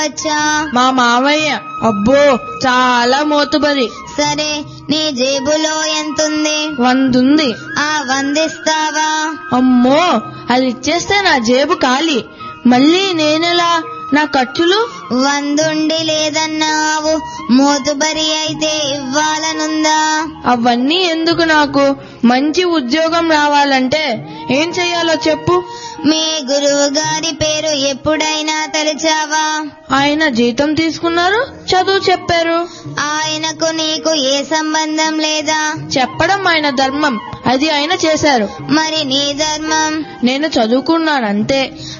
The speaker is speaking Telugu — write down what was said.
వచ్చా మా మావయ్య అబ్బో చాలా మోతుబరి సరే నీ జేబులో ఎంతుంది వందుంది ఆ వందిస్తావా అమ్మో అది ఇచ్చేస్తే నా జేబు ఖాళీ మళ్ళీ నేనెలా నా ఖర్చులు వందుండి లేదన్నావు మోతుబరి అయితే ఇవ్వాలనుందా అవన్నీ ఎందుకు నాకు మంచి ఉద్యోగం రావాలంటే ఏం చెయ్యాలో చెప్పు మీ గురువు గారి పేరు ఎప్పుడైనా తలిచావా ఆయన జీతం తీసుకున్నారు చదువు చెప్పారు ఆయనకు నీకు ఏ సంబంధం లేదా చెప్పడం ఆయన ధర్మం అది ఆయన చేశారు మరి నీ ధర్మం నేను చదువుకున్నాను అంతే